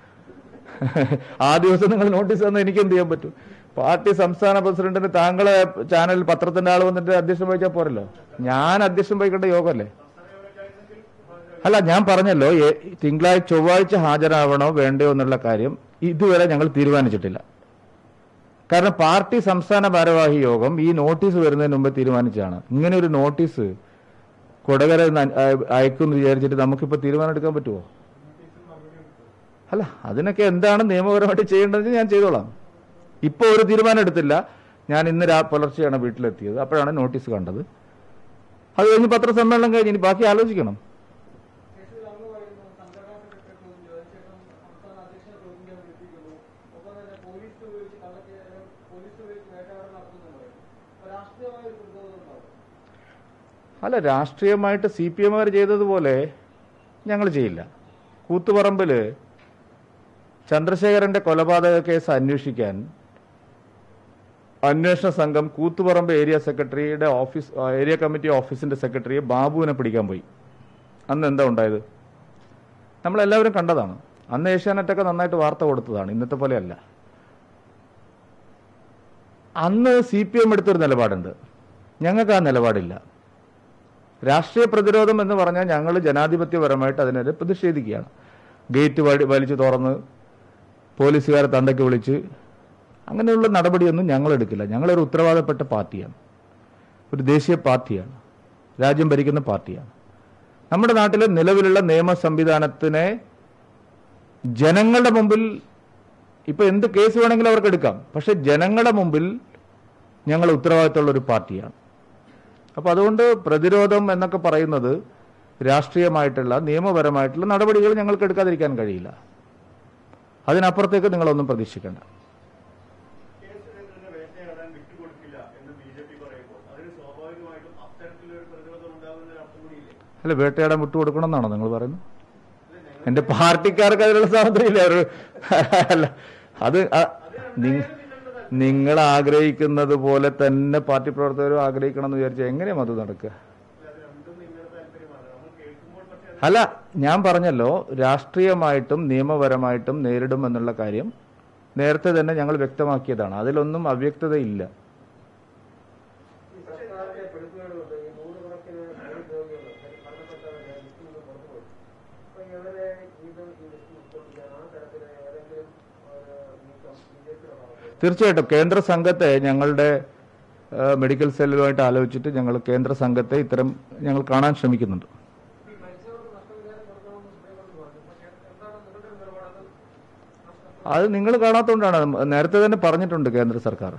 ആ ദിവസം നിങ്ങൾ നോട്ടീസ് തന്നാൽ എനിക്ക് എന്ത് ചെയ്യാൻ പറ്റും പാർട്ടി സംസ്ഥാന പ്രസിഡന്റിന് താങ്കളെ ചാനൽ പത്രത്തിന്റെ ആൾ വന്നിട്ട് അധ്യക്ഷം വഹിച്ചാൽ പോരല്ലോ ഞാൻ അധ്യക്ഷം വഹിക്കേണ്ട യോഗമല്ലേ അല്ല ഞാൻ പറഞ്ഞല്ലോ ഏ- തിങ്കളാഴ്ച ചൊവ്വാഴ്ച ഹാജരാവണോ വേണ്ടയോ എന്നുള്ള കാര്യം ഇതുവരെ ഞങ്ങൾ തീരുമാനിച്ചിട്ടില്ല കാരണം പാർട്ടി സംസ്ഥാന ഭാരവാഹി യോഗം ഈ നോട്ടീസ് വരുന്നതിന് മുമ്പ് തീരുമാനിച്ചതാണ് ഇങ്ങനെ ഒരു നോട്ടീസ് കൊടകര അയക്കുമെന്ന് വിചാരിച്ചിട്ട് നമുക്കിപ്പോ തീരുമാനം എടുക്കാൻ പറ്റുമോ അല്ല അതിനൊക്കെ എന്താണ് നിയമപരമായിട്ട് ചെയ്യേണ്ടതെന്ന് ഞാൻ ചെയ്തോളാം ഇപ്പോൾ ഒരു തീരുമാനം എടുത്തില്ല ഞാൻ ഇന്ന് രാ പുലർച്ചെയാണ് വീട്ടിലെത്തിയത് അപ്പോഴാണ് നോട്ടീസ് കണ്ടത് അത് കഴിഞ്ഞ് പത്രസമ്മേളനം കഴിഞ്ഞ് ഇനി ബാക്കി ആലോചിക്കണം കേസിൽ അങ്ങ് പറയുന്നു സംഘടനാ സെക്രട്ടറി ചോദ്യം ചെയ്തു അതിനുശേഷം സംസ്ഥാന അധ്യക്ഷനെ ചോദ്യം ചെയ്യാൻ വിളിപ്പിക്കുന്നു ഒപ്പം തന്നെ പോലീസ് ഉപയോഗിച്ച് കള്ളക്കെ പോലീസ് ഉപയോഗിച്ച് വേട്ടയാടൽ നടത്തുന്നു പറയുന്നു അപ്പൊ രാഷ്ട്രീയമായ ഒരു പ്രതിരോധം ഉണ്ടാവും അല്ല രാഷ്ട്രീയമായിട്ട് സി പി എമ്മുകാർ ചെയ്തതുപോലെ ഞങ്ങൾ ചെയ്യില്ല കൂത്തുപറമ്പിൽ ചന്ദ്രശേഖരന്റെ കൊലപാതക കേസ് അന്വേഷിക്കാൻ അന്വേഷണ സംഘം കൂത്തുപറമ്പ് ഏരിയ സെക്രട്ടറിയുടെ ഓഫീസ് ആ, ഏരിയ കമ്മിറ്റി ഓഫീസിന്റെ സെക്രട്ടറിയെ ബാബുവിനെ പിടിക്കാൻ പോയി അന്ന് എന്താ ഉണ്ടായത് നമ്മളെല്ലാവരും കണ്ടതാണ് അന്ന് ഏഷ്യാനെറ്റൊക്കെ നന്നായിട്ട് വാർത്ത കൊടുത്തതാണ് ഇന്നത്തെ പോലെയല്ല അന്ന് സി പി എം എടുത്തൊരു നിലപാടുണ്ട് ഞങ്ങൾക്ക് ആ നിലപാടില്ല രാഷ്ട്രീയ പ്രതിരോധം എന്ന് പറഞ്ഞാൽ ഞങ്ങൾ ജനാധിപത്യപരമായിട്ട് അതിനെതിരെ പ്രതിഷേധിക്കുകയാണ് ഗേറ്റ് വഴി വലിച്ചു തുറന്ന് പോലീസുകാരെ തന്തയ്ക്ക് വിളിച്ച് അങ്ങനെയുള്ള നടപടിയൊന്നും ഞങ്ങൾ എടുക്കില്ല ഞങ്ങളൊരു ഉത്തരവാദപ്പെട്ട പാർട്ടിയാണ് ഒരു ദേശീയ പാർട്ടിയാണ് രാജ്യം ഭരിക്കുന്ന പാർട്ടിയാണ് നമ്മുടെ നാട്ടിലെ നിലവിലുള്ള നിയമ സംവിധാനത്തിനെ ജനങ്ങളുടെ മുമ്പിൽ ഇപ്പൊ എന്ത് കേസ് വേണമെങ്കിലും അവർക്ക് എടുക്കാം പക്ഷെ ജനങ്ങളുടെ മുമ്പിൽ ഞങ്ങൾ ഉത്തരവാദിത്തമുള്ള ഒരു പാർട്ടിയാണ് അപ്പൊ അതുകൊണ്ട് പ്രതിരോധം എന്നൊക്കെ പറയുന്നത് രാഷ്ട്രീയമായിട്ടുള്ള നിയമപരമായിട്ടുള്ള നടപടികൾ ഞങ്ങൾക്ക് എടുക്കാതിരിക്കാൻ കഴിയില്ല അതിനപ്പുറത്തേക്ക് നിങ്ങളൊന്നും പ്രതീക്ഷിക്കേണ്ട കെ സുരേന്ദ്രനെ വേട്ടയാടാൻ വിട്ടുകൊടുക്കില്ല എന്ന് ബി ജെ പി പറയുമ്പോൾ അതിന് സ്വാഭാവികമായിട്ടും അത്തരത്തിലൊരു പ്രതിരോധം ഉണ്ടാകുന്ന ഒരു അർത്ഥം കൂടിയില്ലേ അല്ല വേട്ടയാടാൻ വിട്ടുകൊടുക്കണം എന്നാണോ നിങ്ങൾ പറയുന്നത് എന്റെ പാർട്ടിക്കാർക്ക് അതിനുള്ള സ്വാതന്ത്ര്യമില്ല ഒരു അല്ല അത് അ- നി- നിങ്ങൾ ആഗ്രഹിക്കുന്നത് പോലെ തന്നെ പാർട്ടി പ്രവർത്തകരും ആഗ്രഹിക്കണം എന്ന് വിചാരിച്ചാൽ എങ്ങനെയാണ് അത് നടക്കുക അത് രണ്ടും നിങ്ങളുടെ താല്പര്യമാണ് നമ്മൾ കേൾക്കുമ്പോൾ പക്ഷേ അത് അല്ല ഞാൻ പറഞ്ഞല്ലോ രാഷ്ട്രീയമായിട്ടും നിയമപരമായിട്ടും നേരിടും എന്നുള്ള കാര്യം നേരത്തെ തന്നെ ഞങ്ങൾ വ്യക്തമാക്കിയതാണ് അതിലൊന്നും അവ്യക്തതയില്ല ഈ സർക്കാരിന്റെ പിടിപ്പുകളുണ്ട് ഈ നൂറുകണക്കിന് പോലീസ് രോഗികൾ മരണപ്പെട്ടവരുടെ ലിസ്റ്റിൽ നിന്ന് പുറത്തുപോയി അപ്പൊ ഇവരെ ഇത് ഈ ലിസ്റ്റിൽ ഉൾക്കൊള്ളിക്കാൻ ആ തരത്തില് ഏതെങ്കിലും ഒരു നീക്കം ബി ജെ പിയുടെ ഭാഗത്ത് തീർച്ചയായിട്ടും കേന്ദ്ര സംഘത്തെ ഞങ്ങളുടെ ആ, മെഡിക്കൽ സെല്ലുമായിട്ട് ആലോചിച്ചിട്ട് ഞങ്ങൾ കേന്ദ്ര സംഘത്തെ ഇത്തരം ഞങ്ങൾ കാണാൻ ശ്രമിക്കുന്നുണ്ട് ഈ മരിച്ചവർക്ക് നഷ്ടപരിഹാരം കൊടുക്കണമെന്ന് സുപ്രീം കോടതി പറഞ്ഞു പക്ഷേ എന്താണ് നിങ്ങളുടെ ഒരു നിലപാട് അത് അത് നിങ്ങൾ കാണാത്തതുകൊണ്ടാണ് നേരത്തെ തന്നെ പറഞ്ഞിട്ടുണ്ട് കേന്ദ്ര സർക്കാർ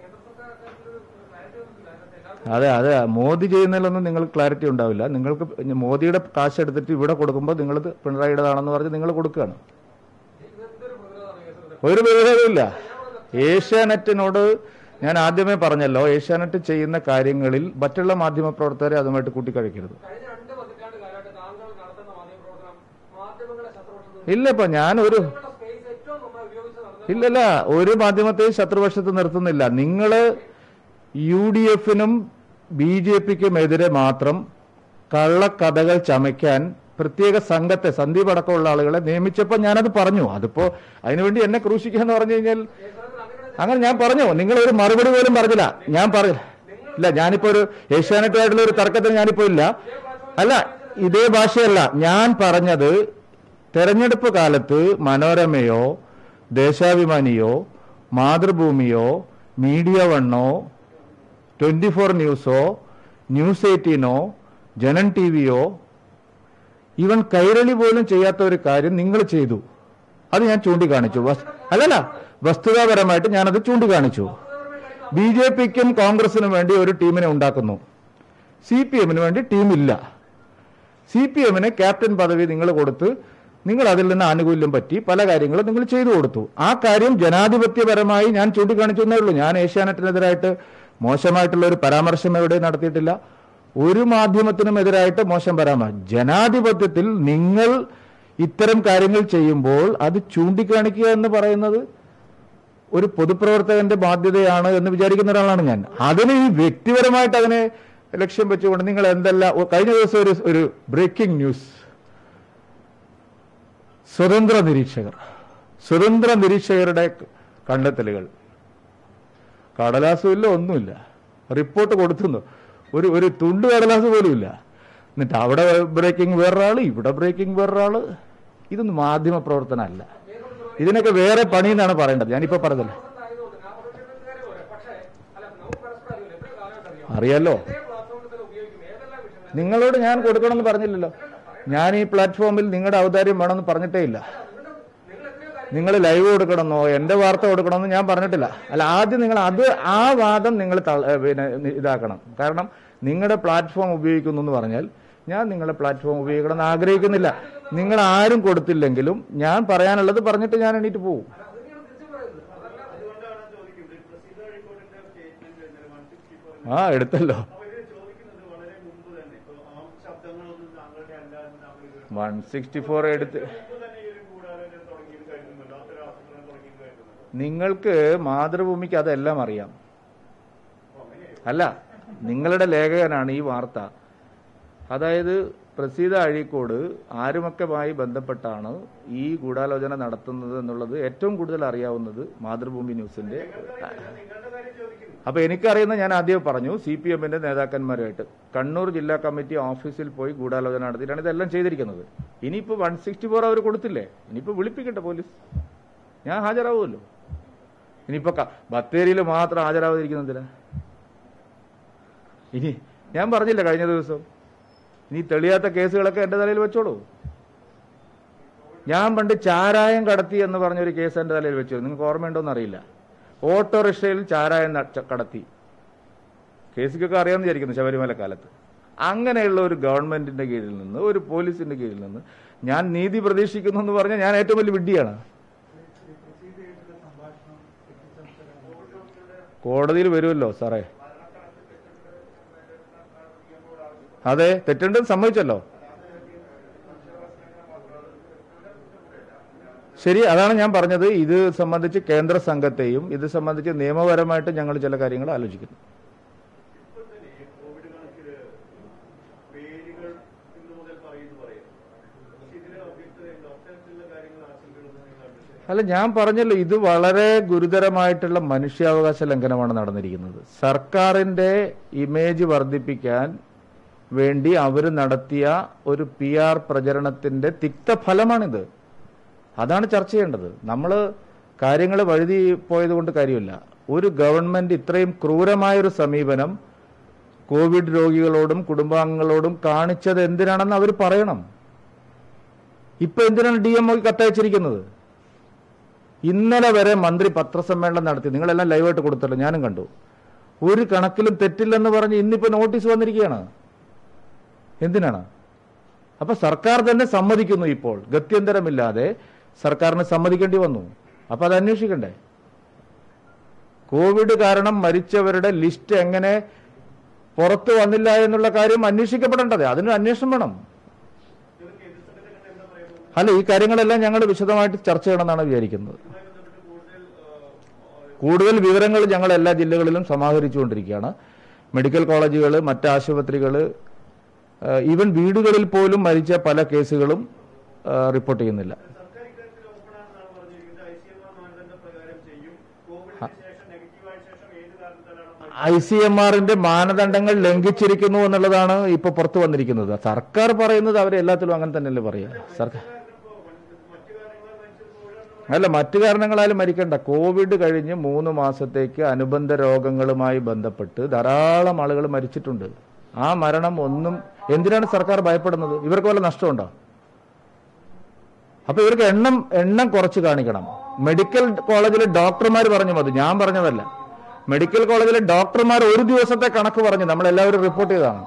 അതെ അതെ മോദി ചെയ്യുന്നതിലൊന്നും നിങ്ങൾക്ക് ക്ലാരിറ്റി ഉണ്ടാവില്ല നിങ്ങൾക്ക് മോദിയുടെ കാശ് എടുത്തിട്ട് ഇവിടെ കൊടുക്കുമ്പോൾ നിങ്ങൾ പിണറായിയുടേതാണെന്ന് പറഞ്ഞ് നിങ്ങൾ കൊടുക്കുകയാണ് ഒരു വിരോധമില്ല ഏഷ്യാനെറ്റിനോട് ഞാൻ ആദ്യമേ പറഞ്ഞല്ലോ ഏഷ്യാനെറ്റ് ചെയ്യുന്ന കാര്യങ്ങളിൽ മറ്റുള്ള മാധ്യമപ്രവർത്തകരെ അതുമായിട്ട് കൂട്ടിക്കഴിക്കരുത് കഴിഞ്ഞ രണ്ട് പതിറ്റാണ്ട് കാലമായിട്ട് താങ്കൾ നടത്തുന്ന മാധ്യമപ്രവർത്തനം മാധ്യമങ്ങളെ ശത്രുപക്ഷത്ത് ഇല്ല ഇപ്പൊ ഞാൻ ഒരു നിങ്ങളുടെ സ്പേസ് ഏറ്റവും നന്നായി ഉപയോഗിച്ച് നടത്തുന്ന ഇല്ലല്ല ഒരു മാധ്യമത്തെയും ശത്രുപക്ഷത്ത് നിർത്തുന്നില്ല നിങ്ങള് യു ഡി എഫിനും ബി ജെ പിക്കും എതിരെ മാത്രം കള്ളക്കഥകൾ ചമയ്ക്കാൻ പ്രത്യേക സംഘത്തെ സന്ദീപ് അടക്കമുള്ള ആളുകളെ നിയമിച്ചപ്പോൾ ഞാനത് പറഞ്ഞു അതിപ്പോ അതിനുവേണ്ടി എന്നെ ക്രൂശിക്കാന്ന് പറഞ്ഞു കഴിഞ്ഞാൽ അങ്ങനെ ഞാൻ പറഞ്ഞു നിങ്ങൾ ഒരു മറുപടി പോലും പറഞ്ഞില്ല ഞാൻ പറഞ്ഞു ഇല്ല ഞാനിപ്പോ ഒരു ഏഷ്യാനെറ്റുമായിട്ടുള്ള ഒരു തർക്കത്തിന് ഞാനിപ്പോ ഇല്ല അല്ല ഇതേ ഭാഷയല്ല ഞാൻ പറഞ്ഞത് തെരഞ്ഞെടുപ്പ് കാലത്ത് മനോരമയോ ദേശാഭിമാനിയോ മാതൃഭൂമിയോ മീഡിയ വണ്ണോ ട്വന്റി ഫോർ ന്യൂസോ ന്യൂസ് എയ്റ്റീനോ ജനൻ ടി വിയോ ഈവൻ കൈരളി പോലും ചെയ്യാത്ത ഒരു കാര്യം നിങ്ങൾ ചെയ്തു അത് ഞാൻ ചൂണ്ടിക്കാണിച്ചു വസ്- അല്ലല്ല വസ്തുതാപരമായിട്ട് ഞാനത് ചൂണ്ടിക്കാണിച്ചു ബി ജെ പിക്കും കോൺഗ്രസിനും വേണ്ടി ഒരു ടീമിനെ ഉണ്ടാക്കുന്നു സി പി എമ്മിന് വേണ്ടി ടീമില്ല സി പി എമ്മിന് ക്യാപ്റ്റൻ പദവി നിങ്ങൾ കൊടുത്ത് നിങ്ങൾ അതിൽ നിന്ന് ആനുകൂല്യം പറ്റി പല കാര്യങ്ങളും നിങ്ങൾ ചെയ്തു കൊടുത്തു ആ കാര്യം ജനാധിപത്യപരമായി ഞാൻ ചൂണ്ടിക്കാണിച്ചു എന്നേ ഉള്ളൂ ഞാൻ ഏഷ്യാനെറ്റിനെതിരായിട്ട് മോശമായിട്ടുള്ള ഒരു പരാമർശം എവിടെ നടത്തിയിട്ടില്ല ഒരു മാധ്യമത്തിനും എതിരായിട്ട് മോശം പരാമർശം ജനാധിപത്യത്തിൽ നിങ്ങൾ ഇത്തരം കാര്യങ്ങൾ ചെയ്യുമ്പോൾ അത് ചൂണ്ടിക്കാണിക്കുക എന്ന് പറയുന്നത് ഒരു പൊതുപ്രവർത്തകന്റെ ബാധ്യതയാണ് എന്ന് വിചാരിക്കുന്ന ഒരാളാണ് ഞാൻ അതിന് ഈ വ്യക്തിപരമായിട്ട് അതിനെ ലക്ഷ്യം വെച്ചുകൊണ്ട് നിങ്ങൾ എന്തെല്ലാം ഓ, കഴിഞ്ഞ ദിവസം ഒരു ഒരു ബ്രേക്കിംഗ് ന്യൂസ് സ്വതന്ത്ര നിരീക്ഷകർ സ്വതന്ത്ര നിരീക്ഷകരുടെ കണ്ടെത്തലുകൾ കടലാസും ഇല്ല ഒന്നുമില്ല റിപ്പോർട്ട് കൊടുത്തുന്നു ഒരു ഒരു തുണ്ട് കടലാസ് പോലും ഇല്ല എന്നിട്ട് അവിടെ ബ്രേക്കിംഗ് വേറൊരാള് ഇവിടെ ബ്രേക്കിംഗ് വേറൊരാള് ഇതൊന്നും മാധ്യമ പ്രവർത്തനമല്ല ഇതിനൊക്കെ വേറെ പണി എന്നാണ് പറയേണ്ടത് ഞാനിപ്പോ പറഞ്ഞല്ലോ ആയതുകൊണ്ട് ഞാൻ പറഞ്ഞിട്ടുള്ള കാര്യം പറയാം പക്ഷേ അല്ല നമുക്ക് പരസ്പരം അറിയില്ല എത്ര കാലമായിട്ട് അറിയാം അറിയാലോ ഏത് പ്ലാറ്റ്ഫോമിൽ തന്നെ ഉപയോഗിക്കും ഏതെല്ലാം വിഷയങ്ങൾ നിങ്ങളോട് ഞാൻ കൊടുക്കണമെന്ന് പറഞ്ഞില്ലല്ലോ ഞാൻ ഈ പ്ലാറ്റ്ഫോമിൽ നിങ്ങളുടെ ഔദാര്യം വേണമെന്ന് പറഞ്ഞിട്ടേ ഇല്ല നിങ്ങൾ എത്രയോ കാര്യം നിങ്ങൾ ലൈവ് കൊടുക്കണമെന്നോ എന്റെ വാർത്ത കൊടുക്കണമെന്നോ ഞാൻ പറഞ്ഞിട്ടില്ല അല്ല ആദ്യം നിങ്ങൾ അത് ആ വാദം നിങ്ങൾ തള്ള- ഏ, പിന്നെ നി- ഇതാക്കണം കാരണം നിങ്ങളുടെ പ്ലാറ്റ്ഫോം ഉപയോഗിക്കുന്നു എന്ന് പറഞ്ഞാൽ ഞാൻ നിങ്ങളുടെ പ്ലാറ്റ്ഫോം ഉപയോഗിക്കണം എന്ന് ആഗ്രഹിക്കുന്നില്ല നിങ്ങൾ ആരും കൊടുത്തില്ലെങ്കിലും ഞാൻ പറയാനുള്ളത് പറഞ്ഞിട്ട് ഞാൻ എണീറ്റ് പോകും അതുകൊണ്ടാണ് ചോദിക്കുന്നത് പ്രസീത റിപ്പോർട്ടിന്റെ സ്റ്റേറ്റ്മെന്റ് ഇന്നലെ വൺ സിക്സ്റ്റി ഫോർ ആ എടുത്തല്ലോ അപ്പൊ ഇത് ചോദിക്കുന്നത് വളരെ മുമ്പ് തന്നെ ഇപ്പൊ ആ ശബ്ദങ്ങളൊന്നും താങ്കളുടെ അല്ല എന്ന് താങ്കൾ ഇത് വൺ സിക്സ്റ്റി ഫോർ എടുത്ത് മുമ്പ് തന്നെ ഈ ഒരു കൂടാലോചന തുടങ്ങിയത് കരുതുന്നുണ്ടോ അത്തരം നിങ്ങൾക്ക് മാതൃഭൂമിക്ക് അതെല്ലാം അറിയാം അല്ല നിങ്ങളുടെ ലേഖകനാണ് ഈ വാർത്ത അതായത് പ്രസീത അഴീക്കോട് ആരുമൊക്കെയുമായി ബന്ധപ്പെട്ടാണ് ഈ ഗൂഢാലോചന നടത്തുന്നത് എന്നുള്ളത് ഏറ്റവും കൂടുതൽ അറിയാവുന്നത് മാതൃഭൂമി ന്യൂസിന്റെ നിങ്ങളുടെ കാര്യം ചോദിക്കുന്നു അപ്പൊ എനിക്കറിയുന്ന ഞാൻ ആദ്യം പറഞ്ഞു സി പി എമ്മിന്റെ നേതാക്കന്മാരായിട്ട് കണ്ണൂർ ജില്ലാ കമ്മിറ്റി ഓഫീസിൽ പോയി ഗൂഢാലോചന നടത്തിയിട്ടാണ് ഇതെല്ലാം ചെയ്തിരിക്കുന്നത് ഇനിയിപ്പോ വൺ സിക്സ്റ്റി ഫോർ അവർ കൊടുത്തില്ലേ ഇനിയിപ്പോ വിളിപ്പിക്കട്ടെ പോലീസ് ഞാൻ ഹാജരാവുമല്ലോ ഇനിയിപ്പോ ക- ബത്തേരിയിൽ മാത്രം ഹാജരാവാതിരിക്കുന്നതില്ല ഇനി ഞാൻ പറഞ്ഞില്ല കഴിഞ്ഞ ദിവസം ഇനി തെളിയാത്ത കേസുകളൊക്കെ എന്റെ തലയിൽ വെച്ചോളൂ ഞാൻ പണ്ട് ചാരായം കടത്തി എന്ന് പറഞ്ഞൊരു കേസ് എന്റെ തലയിൽ വെച്ചു നിങ്ങൾക്ക് ഓർമ്മയുണ്ടോന്ന് അറിയില്ല ഓട്ടോറിക്ഷയിൽ ചാരായം ന- ച- കടത്തി കേസിക്കൊക്കെ അറിയാമെന്ന് വിചാരിക്കുന്നു ശബരിമല കാലത്ത് അങ്ങനെയുള്ള ഒരു ഗവൺമെന്റിന്റെ കീഴിൽ നിന്ന് ഒരു പോലീസിന്റെ കീഴിൽ നിന്ന് ഞാൻ നീതി പ്രതീക്ഷിക്കുന്നു എന്ന് പറഞ്ഞാൽ ഞാൻ ഏറ്റവും വലിയ വിഡ്ഢിയാണ് കോടതിയിൽ വരുമല്ലോ സാറേ അതെ തെറ്റുണ്ടെന്ന് സമ്മതിച്ചല്ലോ ശരി അതാണ് ഞാൻ പറഞ്ഞത് ഇത് സംബന്ധിച്ച് കേന്ദ്ര സംഘത്തെയും ഇത് സംബന്ധിച്ച് നിയമപരമായിട്ട് ഞങ്ങൾ ചില കാര്യങ്ങൾ ആലോചിക്കുന്നു ഇപ്പോൾ തന്നെ ഈ കോവിഡ് കണക്കില് പേരുകൾ ഇന്നു മുതൽ പറയുന്നു പറയും പക്ഷെ ഇതിന് അവ്യക്തതയുണ്ട് അത്തരത്തിലുള്ള കാര്യങ്ങൾ ആശങ്കകളൊന്നും നിങ്ങൾ കണ്ടിട്ടില്ല അല്ല ഞാൻ പറഞ്ഞല്ലോ ഇത് വളരെ ഗുരുതരമായിട്ടുള്ള മനുഷ്യാവകാശ ലംഘനമാണ് നടന്നിരിക്കുന്നത് സർക്കാരിന്റെ ഇമേജ് വർദ്ധിപ്പിക്കാൻ വേണ്ടി അവർ നടത്തിയ ഒരു പി ആർ പ്രചരണത്തിന്റെ തിക്തഫലമാണിത് അതാണ് ചർച്ച ചെയ്യേണ്ടത് നമ്മൾ കാര്യങ്ങൾ വഴുതി പോയത് കൊണ്ട് കാര്യമില്ല ഒരു ഗവൺമെന്റ് ഇത്രയും ക്രൂരമായ ഒരു സമീപനം കോവിഡ് രോഗികളോടും കുടുംബാംഗങ്ങളോടും കാണിച്ചത് എന്തിനാണെന്ന് അവർ പറയണം ഇപ്പൊ എന്തിനാണ് ഡി എം കത്തയച്ചിരിക്കുന്നത് ഇന്നലെ വരെ മന്ത്രി പത്രസമ്മേളനം നടത്തി നിങ്ങളെല്ലാം ലൈവായിട്ട് കൊടുത്തല്ലോ ഞാനും കണ്ടു ഒരു കണക്കിലും തെറ്റില്ലെന്ന് പറഞ്ഞ് ഇന്നിപ്പോ നോട്ടീസ് വന്നിരിക്കുകയാണ് എന്തിനാണ് അപ്പൊ സർക്കാർ തന്നെ സമ്മതിക്കുന്നു ഇപ്പോൾ ഗത്യന്തരമില്ലാതെ സർക്കാരിന് സമ്മതിക്കേണ്ടി വന്നു അപ്പൊ അത് അന്വേഷിക്കണ്ടേ കോവിഡ് കാരണം മരിച്ചവരുടെ ലിസ്റ്റ് എങ്ങനെ പുറത്തു വന്നില്ല എന്നുള്ള കാര്യം അന്വേഷിക്കപ്പെടേണ്ടത് അതിന് അന്വേഷണം വേണം ഇത് കേന്ദ്ര സംഘത്തെ കണ്ട് എന്താ പറയുന്നത് അല്ല ഈ കാര്യങ്ങളെല്ലാം ഞങ്ങൾ വിശദമായിട്ട് ചർച്ച ചെയ്യണമെന്നാണ് വിചാരിക്കുന്നത് ഇതുമായി ബന്ധപ്പെട്ട് കൂടുതൽ ആ, കൂടുതൽ വിവരങ്ങൾ ഞങ്ങൾ എല്ലാ ജില്ലകളിലും സമാഹരിച്ചുകൊണ്ടിരിക്കുകയാണ് മെഡിക്കൽ കോളേജുകൾ മറ്റ് ആശുപത്രികൾ ഈവൻ വീടുകളിൽ പോലും മരിച്ച പല കേസുകളും ആ, റിപ്പോർട്ട് ചെയ്യുന്നില്ല സർക്കാർ ഇക്കാര്യത്തിൽ ഓപ്പൺ ആണെന്നാണ് പറഞ്ഞിരിക്കുന്നത് ഐ സി എം ആർ മാനദണ്ഡ പ്രകാരം ചെയ്യും കോവിഡിന് ശേഷം നെഗറ്റീവ് ആയ ശേഷം ഏത് കാരണത്താലാണ് ഐ സി എം ആറിന്റെ മാനദണ്ഡങ്ങൾ ലംഘിച്ചിരിക്കുന്നു എന്നുള്ളതാണ് ഇപ്പൊ പുറത്തു വന്നിരിക്കുന്നത് സർക്കാർ പറയുന്നത് അവർ എല്ലാത്തിലും അങ്ങനെ തന്നെയല്ലേ പറയുക സർക്കാർ മറ്റു കാര്യങ്ങൾ മനുഷ്യർ കോവിഡ് അല്ല മറ്റു കാരണങ്ങളാലും മരിക്കണ്ട കോവിഡ് കഴിഞ്ഞ് മൂന്ന് മാസത്തേക്ക് അനുബന്ധ രോഗങ്ങളുമായി ബന്ധപ്പെട്ട് ധാരാളം ആളുകൾ മരിച്ചിട്ടുണ്ട് ആ മരണം ഒന്നും എന്തിനാണ് സർക്കാർ ഭയപ്പെടുന്നത് ഇവർക്ക് വല്ല നഷ്ടമുണ്ടോ അപ്പൊ ഇവർക്ക് എണ്ണം എണ്ണം കുറച്ച് കാണിക്കണം മെഡിക്കൽ കോളേജിലെ ഡോക്ടർമാർ പറഞ്ഞു മതി ഞാൻ പറഞ്ഞതല്ല മെഡിക്കൽ കോളേജിലെ ഡോക്ടർമാർ ഒരു ദിവസത്തെ കണക്ക് പറഞ്ഞു നമ്മൾ എല്ലാവരും റിപ്പോർട്ട് ചെയ്തതാണ്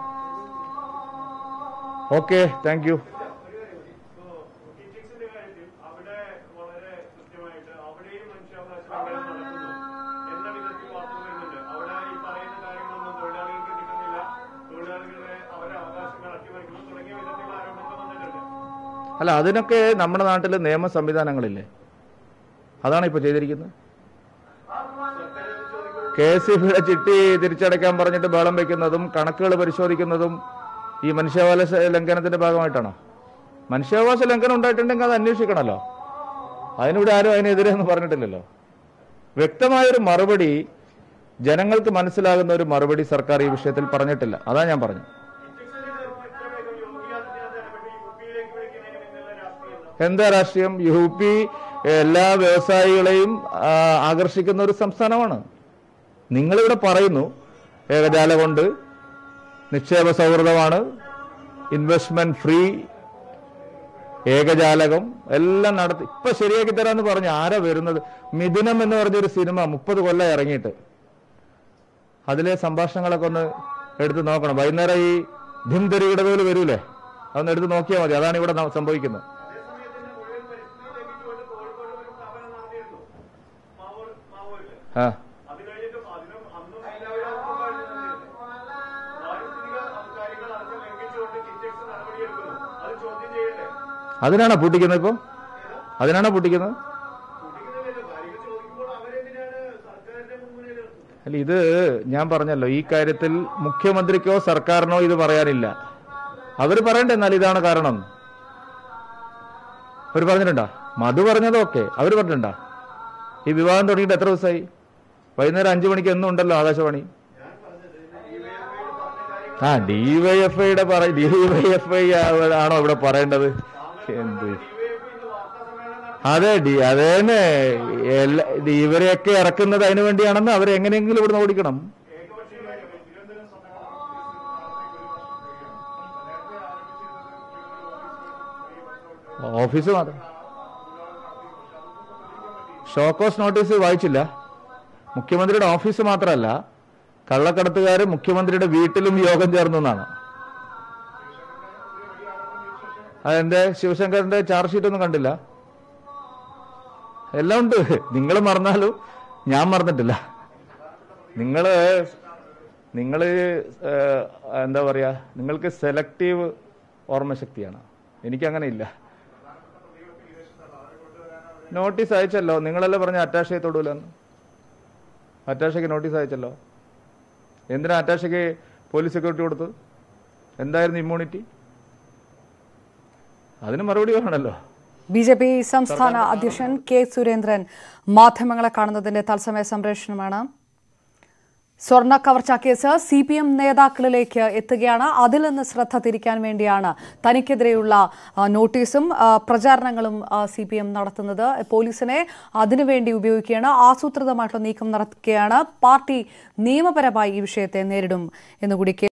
ഓക്കെ താങ്ക് യു ടീച്ചിങ്സിന്റെ കാര്യത്തിൽ അവിടെ വളരെ കൃത്യമായിട്ട് അവിടെയും മനുഷ്യാവകാശ ലംഘനം നടക്കുന്നു എന്ന വിധത്തിൽ വാർത്ത വരുന്നുണ്ട് അവിടെ ഈ പറയുന്ന കാര്യങ്ങളൊന്നും തൊഴിലാളികൾക്ക് കിട്ടുന്നില്ല തൊഴിലാളികളുടെ അവരുടെ അവകാശങ്ങൾ അട്ടിമറിക്കുന്നു തുടങ്ങിയ വിധത്തിലുള്ള ആരോപണങ്ങൾ വന്നിട്ടുണ്ട് അല്ല അതിനൊക്കെ നമ്മുടെ നാട്ടിൽ നിയമ സംവിധാനങ്ങളില്ലേ അതാണ് ഇപ്പൊ ചെയ്തിരിക്കുന്നത് സർക്കാർ ഇത് ചോദിക്കുന്നു കെ എസ് ഇ ചിട്ടി തിരിച്ചടയ്ക്കാൻ പറഞ്ഞിട്ട് ബഹളം വെക്കുന്നതും കണക്കുകൾ പരിശോധിക്കുന്നതും ഈ മനുഷ്യാവകാശ ലംഘനത്തിന്റെ ഭാഗമായിട്ടാണോ മനുഷ്യാവകാശ ലംഘനം ഉണ്ടായിട്ടുണ്ടെങ്കിൽ അത് അന്വേഷിക്കണമല്ലോ അതിനിവിടെ ആരും അതിനെതിരെ എന്ന് പറഞ്ഞിട്ടില്ലല്ലോ വ്യക്തമായൊരു മറുപടി ജനങ്ങൾക്ക് മനസ്സിലാകുന്ന ഒരു മറുപടി സർക്കാർ ഈ വിഷയത്തിൽ പറഞ്ഞിട്ടില്ല അതാ ഞാൻ പറഞ്ഞു ടീച്ചിങ്സിന്റെ എത്ര വേഗം യോഗി ആദിത്യനാഥ് ഇടപെട്ട് യു പിയിലേക്ക് വിളിക്കുന്നതിന് പിന്നിലുള്ള രാഷ്ട്രീയം എന്താ? എന്താ രാഷ്ട്രീയം യു പി എല്ലാ വ്യവസായികളെയും ആ, ആകർഷിക്കുന്ന ഒരു സംസ്ഥാനമാണ് നിങ്ങളിവിടെ പറയുന്നു ഏകജാല കൊണ്ട് നിക്ഷേപ സൗഹൃദമാണ് ഇൻവെസ്റ്റ്മെന്റ് ഫ്രീ ഏകജാലകം എല്ലാം നടത്തി ഇപ്പൊ ശരിയാക്കി തരാന്ന് പറഞ്ഞു ആരാ വരുന്നത് മിഥുനം എന്ന് പറഞ്ഞൊരു സിനിമ മുപ്പത് കൊല്ലം ഇറങ്ങിയിട്ട് അതിലെ സംഭാഷണങ്ങളൊക്കെ ഒന്ന് എടുത്ത് നോക്കണം വൈകുന്നേരം ഈ ധിംതരിയുടെ പോലെ വരൂലേ അതൊന്ന് എടുത്ത് നോക്കിയാൽ മതി അതാണ് ഇവിടെ ന- സംഭവിക്കുന്നത് അതേസമയം തന്നെ മുഴുവൻ പരിസ്ഥിതി ലംഘിച്ചുകൊണ്ട് കോഴിക്കോട് ഒരു സ്ഥാപനം നടത്തിയിരുന്നു മാവൂർ മാവൂരില് ആ അത് കഴിഞ്ഞിട്ടും അതിനും അന്നും എല്ലാവരും അപ്പുറമാണ് നിന്നിരുന്നത്. പാരിസ്ഥിതിക കാര്യങ്ങൾ അടക്കം ലംഘിച്ചുകൊണ്ട് കിറ്റക്സ് നടപടിയെടുക്കുന്നു അത് ചോദ്യം ചെയ്യട്ടെ അതിനാണോ പൂട്ടിക്കുന്നത് ഇപ്പൊ അതിനാണോ പൂട്ടിക്കുന്നത് കുട്ടിക്കുന്നില്ലല്ലോ കാര്യങ്ങൾ ചോദിക്കട്ടെ അല്ല ഇത് ഞാൻ പറഞ്ഞല്ലോ ഈ കാര്യത്തിൽ മുഖ്യമന്ത്രിക്കോ സർക്കാരിനോ ഇത് പറയാനില്ല അവർ പറയണ്ടേ എന്നാൽ ഇതാണ് കാരണം അവർ പറഞ്ഞിട്ടുണ്ടാ മധു പറഞ്ഞതൊക്കെ അവർ പറഞ്ഞിട്ടുണ്ടാ ഈ വിവാഹം തുടങ്ങിയിട്ട് എത്ര ദിവസമായി വൈകുന്നേരം അഞ്ചു മണിക്ക് എന്നും ഉണ്ടല്ലോ ആകാശവാണി ആ ഡിവൈഎഫ്ഐയുടെ പറ ഡിവൈഎഫ്ഐ ആണോ ഇവിടെ പറയേണ്ടത് എന്ത് അതെ ഡി അതേന്നെ എല്ലാ ഇവരെയൊക്കെ ഇറക്കുന്നത് അതിനു വേണ്ടിയാണെന്ന് അവരെങ്ങനെയെങ്കിലും ഇവിടുന്ന് ഓടിക്കണം ഓഫീസ് മാത്രം ഷോക്കോസ് നോട്ടീസ് വായിച്ചില്ല മുഖ്യമന്ത്രിയുടെ ഓഫീസ് മാത്രമല്ല കള്ളക്കടത്തുകാർ മുഖ്യമന്ത്രിയുടെ വീട്ടിലും യോഗം ചേർന്നു എന്നാണ് അതെന്റെ ശിവശങ്കറിന്റെ ചാർജ് ഷീറ്റ് ഒന്നും കണ്ടില്ല എല്ലാം ഉണ്ട് നിങ്ങൾ മറന്നാലും ഞാൻ മറന്നിട്ടില്ല നിങ്ങള് നിങ്ങള് ഏഹ്, എന്താ പറയാ നിങ്ങൾക്ക് സെലക്റ്റീവ് ഓർമ്മശക്തിയാണ് എനിക്കങ്ങനെ ഇല്ല നോട്ടീസ് അയച്ചല്ലോ നിങ്ങളല്ലേ പറഞ്ഞ അറ്റാഷയെ തൊടൂലെന്ന് അറ്റാഷയ്ക്ക് നോട്ടീസ് അയച്ചല്ലോ എന്തിനാ അറ്റാഷയ്ക്ക് പോലീസ് സെക്യൂരിറ്റി കൊടുത്തത് എന്തായിരുന്നു ഇമ്മ്യൂണിറ്റി അതിന് മറുപടി വേണമല്ലോ ബി ജെ പി സംസ്ഥാന അധ്യക്ഷൻ കെ സുരേന്ദ്രൻ മാധ്യമങ്ങളെ കാണുന്നതിന്റെ തത്സമയ സംപ്രേഷണമാണ് സ്വർണ്ണ കവർച്ച കേസ് സി പി എം നേതാക്കളിലേക്ക് എത്തുകയാണ് അതിൽ നിന്ന് ശ്രദ്ധ തിരിക്കാൻ വേണ്ടിയാണ് തനിക്കെതിരെയുള്ള ആ, നോട്ടീസും ആ, പ്രചാരണങ്ങളും സി പി എം നടത്തുന്നത് പോലീസിനെ അതിനുവേണ്ടി ഉപയോഗിക്കുകയാണ് ആസൂത്രിതമായിട്ടുള്ള നീക്കം നടത്തുകയാണ് പാർട്ടി നിയമപരമായി ഈ വിഷയത്തെ നേരിടും എന്നുകൂടി കെ